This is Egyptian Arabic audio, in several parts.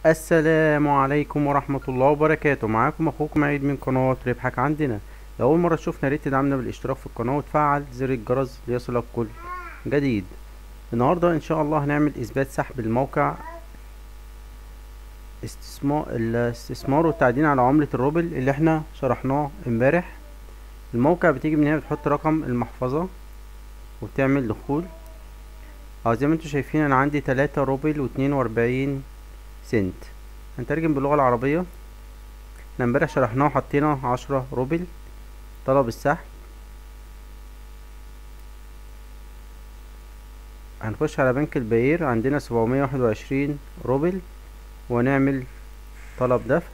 السلام عليكم ورحمة الله وبركاته معاكم اخوكم عيد من قناة ربحك عندنا لو اول مرة تشوفنا ريت تدعمنا بالاشتراك في القناة وتفعل زر الجرس ليصلك كل جديد النهاردة ان شاء الله هنعمل اثبات سحب الموقع استثمار الاستثمار والتعدين على عملة الروبل اللي احنا شرحناه امبارح الموقع بتيجي من هنا بتحط رقم المحفظة وبتعمل دخول اه زي ما انتوا شايفين انا عندي تلاتة روبل واتنين واربعين سنت هنترجم باللغة العربية احنا امبارح شرحناه وحطينا عشرة روبل طلب السحب هنخش على بنك البير عندنا سبعمية واحد وعشرين روبل ونعمل طلب دفع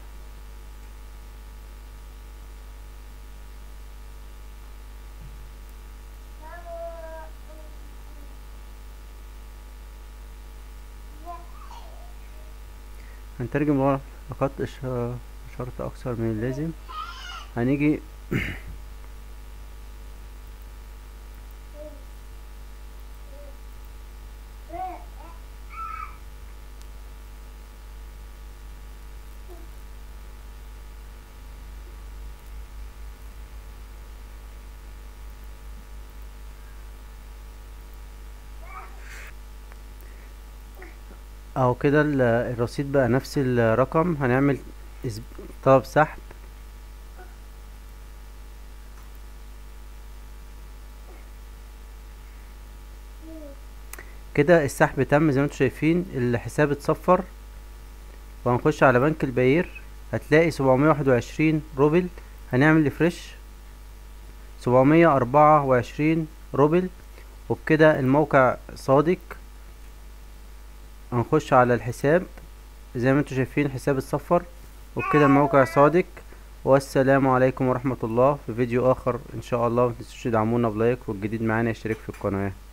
هنترجم ورا فقط شرط اكثر من اللازم هنيجي اهو كده الرصيد بقى نفس الرقم هنعمل طلب سحب كده السحب تم زي ما انتم شايفين الحساب اتصفر وهنخش على بنك البير هتلاقي سبعمية واحد وعشرين روبل هنعمل ريفرش سبعمية اربعة وعشرين روبل وبكده الموقع صادق هنخش على الحساب زي ما انتم شايفين الحساب اتصفر وبكده الموقع صادق والسلام عليكم ورحمة الله في فيديو اخر ان شاء الله متنسوش تدعمونا بلايك والجديد معانا يشترك في القناة